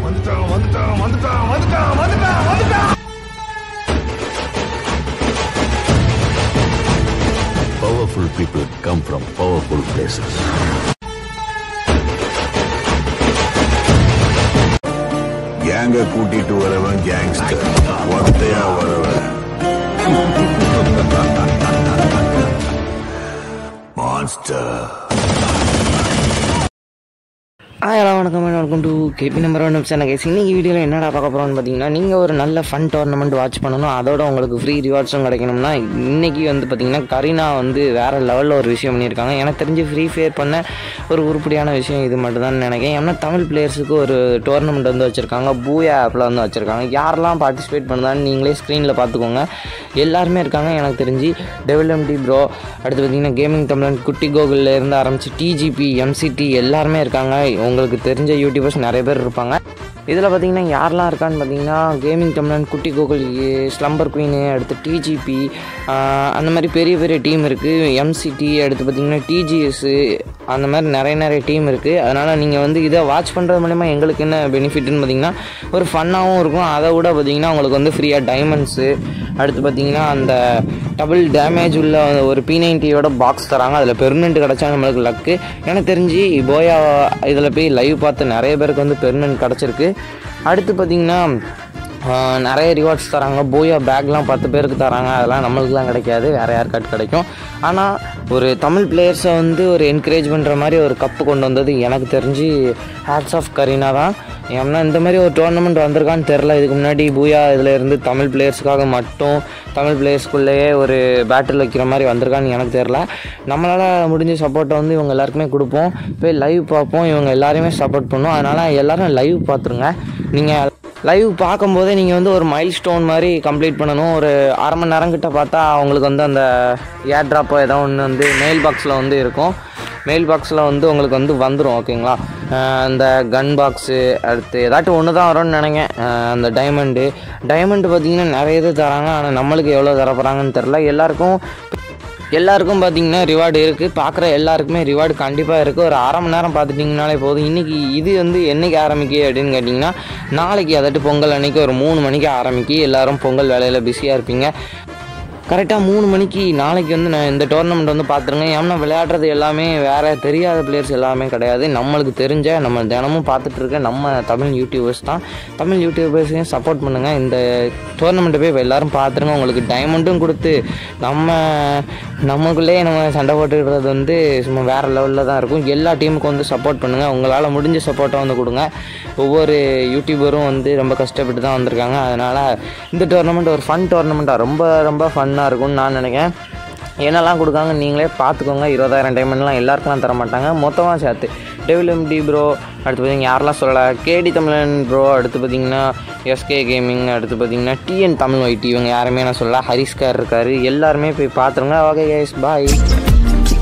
வந்துட்டான் வந்துட்டான் வந்துட்டான் வந்துட்டான் வந்துட்டான் வந்துட்டான் Powerful people come from powerful places. கேங்க கூட்டிட்டு வரவன் கேங்ஸ்டர் ஒத்தையா வரவன் மான்ஸ்டர் ஹாய் ஹலோ வணக்கம் welcome to KP number one channel guys இன்னைக்கு வீடியோவில் என்னடா பார்க்க போகிறோம்னு பார்த்தீங்கன்னா நீங்கள் ஒரு நல்ல ஃபன் டோர்னமெண்ட் வாட்ச் பண்ணணும் அதோட உங்களுக்கு ஃப்ரீ ரிவார்ட்ஸும் கிடைக்கணும்னா இன்னைக்கு வந்து பார்த்தீங்கன்னா கரீனா வந்து வேறு லெவலில் ஒரு விஷயம் பண்ணியிருக்காங்க எனக்கு தெரிஞ்சு ஃப்ரீ ஃபயர் பண்ண ஒரு உருப்படியான விஷயம் இது மட்டும் தான் நினைக்கிறேன் ஏன்னா தமிழ் பிளேயர்ஸுக்கு ஒரு டோர்னமெண்ட் வந்து வச்சுருக்காங்க பூயா ஆப்பில் வந்து வச்சுருக்காங்க யாரெல்லாம் பார்ட்டிசிபேட் பண்ணுதான்னு நீங்களே ஸ்க்ரீனில் பார்த்துக்கோங்க எல்லாருமே இருக்காங்க எனக்கு தெரிஞ்சு டெவலப்டி ப்ரோ அடுத்து பார்த்தீங்கன்னா கேமிங் தமிழன் குட்டி கோகுலில் இருந்து ஆரம்பித்து டிஜிபி எம்சிடி எல்லாருமே இருக்காங்க உங்களுக்கு தெரிஞ்ச யூடியூபர்ஸ் நிறைய பேர் இருப்பாங்க இதில் பார்த்தீங்கன்னா யாரெல்லாம் இருக்கான்னு பார்த்தீங்கன்னா கேமிங் தமிழன் குட்டி கோகுல் ஸ்லம்பர் குயின் அடுத்து டிஜிபி அந்த மாதிரி பெரிய பெரிய டீம் இருக்குது எம்சிடி அடுத்து பார்த்தீங்கன்னா டிஜிஎஸ் அந்த மாதிரி நிறைய நிறைய டீம் இருக்குது அதனால் நீங்கள் வந்து இதை வாட்ச் பண்ணுறது மூலிமா எங்களுக்கு என்ன பெனிஃபிட்னு பார்த்தீங்கன்னா ஒரு ஃபன்னாகவும் இருக்கும் அதை விட பார்த்தீங்கன்னா உங்களுக்கு வந்து ஃப்ரீயாக டைமண்ட்ஸு அடுத்து பார்த்தீங்கன்னா அந்த டபுள் டேமேஜ் உள்ள ஒரு பி நைன்ட்டியோட பாக்ஸ் தராங்க அதில் பெர்மனெண்ட் கிடச்சா நம்மளுக்கு லக்கு எனக்கு தெரிஞ்சு போயா இதில் போய் லைவ் பார்த்து நிறைய பேருக்கு வந்து பெர்மனெண்ட் கிடச்சிருக்கு அடுத்து பார்த்தீங்கன்னா ஆஹ், நிறைய ரிவார்ட்ஸ் தராங்க போயா பேக்லாம் பத்து பேருக்கு தராங்க அதெல்லாம் நம்மளுக்குலாம் கிடைக்காது வேறு யாருக்காட்டு கிடைக்கும் ஆனால் ஒரு தமிழ் பிளேயர்ஸை வந்து ஒரு என்கரேஜ் பண்ணுற மாதிரி ஒரு கப்பு கொண்டு வந்தது எனக்கு தெரிஞ்சு ஹேட்ஸ் ஆஃப் கரீனா தான் ஏன்னா இந்த மாதிரி ஒரு டோர்னமெண்ட் வந்திருக்கான்னு தெரில இதுக்கு முன்னாடி பூயா இதில் இருந்து தமிழ் பிளேயர்ஸுக்காக மட்டும் தமிழ் பிளேயர்ஸ்குள்ளேயே ஒரு பேட்டில் வைக்கிற மாதிரி வந்திருக்கான்னு எனக்கு தெரில நம்மளால் முடிஞ்ச சப்போர்ட்டை வந்து இவங்க எல்லாருக்குமே கொடுப்போம் போய் லைவ் பார்ப்போம் இவங்க எல்லாரையுமே சப்போர்ட் பண்ணும் அதனால் எல்லாரும் லைவ் பார்த்துருங்க நீங்கள் லைவ் பார்க்கும்போதே நீங்கள் வந்து ஒரு மைல் ஸ்டோன் மாதிரி கம்ப்ளீட் பண்ணணும் ஒரு அரை மணி நேரம் கிட்ட பார்த்தா அவங்களுக்கு வந்து அந்த ஏர் ட்ராப்போ ஏதோ ஒன்று வந்து மெயில் பாக்ஸில் வந்து இருக்கும் மெயில் பாக்ஸில் வந்து உங்களுக்கு வந்து வந்துடும் ஓகேங்களா அஹ் அந்த கன் பாக்ஸு அடுத்து ஏதாட்டும் ஒன்று தான் வரும்னு நினைக்கிறேன் அஹ் அந்த டைமண்டு டைமண்டு பார்த்தீங்கன்னா நிறைய இது தராங்க ஆனால் நம்மளுக்கு எவ்வளோ தர போகிறாங்கன்னு தெரில எல்லாருக்கும் எல்லாருக்கும் பார்த்தீங்கன்னா ரிவார்டு இருக்குது பார்க்குற எல்லாருக்குமே ரிவார்டு கண்டிப்பாக இருக்குது ஒரு அரை மணி நேரம் பார்த்துட்டிங்கனாலே போதும் இன்றைக்கி இது வந்து என்னைக்கு ஆரம்பிக்கு அப்படின்னு கேட்டிங்கன்னா நாளைக்கு அதாட்டு பொங்கல் அன்னைக்கு ஒரு மூணு மணிக்கு ஆரம்பிக்கு எல்லாரும் பொங்கல் வேலையில் பிஸியாக இருப்பீங்க கரெக்டாக மூணு மணிக்கு நாளைக்கு வந்து நான் இந்த டோர்னமெண்ட் வந்து பார்த்துருங்க ஏன்னா விளையாடுறது எல்லாமே வேறு தெரியாத பிளேயர்ஸ் எல்லாமே கிடையாது நம்மளுக்கு தெரிஞ்ச நம்ம தினமும் பார்த்துட்டு இருக்க நம்ம தமிழ் யூடியூபர்ஸ் தான் தமிழ் யூடியூபர்ஸையும் சப்போர்ட் பண்ணுங்கள் இந்த டோர்னமெண்ட்டை போய் எல்லாரும் பார்த்துருங்க உங்களுக்கு டைமண்டும் கொடுத்து நம்ம நமக்குள்ளேயே நம்ம சண்டை போட்டுக்கிறது வந்து சும்மா வேறு லெவலில் தான் இருக்கும் எல்லா டீமுக்கும் வந்து சப்போர்ட் பண்ணுங்கள் உங்களால் முடிஞ்ச சப்போர்ட்டை வந்து கொடுங்க ஒவ்வொரு யூடியூபரும் வந்து ரொம்ப கஷ்டப்பட்டு தான் வந்திருக்காங்க அதனால் இந்த டோர்னமெண்ட் ஒரு ஃபன் டோர்னமெண்ட்டாக ரொம்ப ரொம்ப ஃபன்னாக இருக்கும்னு நான் நினைக்கிறேன் என்னெல்லாம் கொடுக்காங்க நீங்களே பார்த்துக்கோங்க இருபதாயிரம் டைமண்ட்லாம் எல்லாருக்கெல்லாம் தர மாட்டாங்க மொத்தமாக சேர்த்து டெவிஎம்டி ப்ரோ அடுத்து பார்த்தீங்கன்னா யாரெல்லாம் சொல்லலை கேடி தமிழன் ப்ரோ அடுத்து பார்த்தீங்கன்னா எஸ்கே கேமிங் அடுத்து பார்த்தீங்கன்னா டிஎன் தமிழ் ஒய்டி இவங்க யாருமே நான் சொல்லல ஹரிஸ்கார் இருக்கார் எல்லாருமே போய் பார்த்துருங்க ஓகே கைஸ் பாய்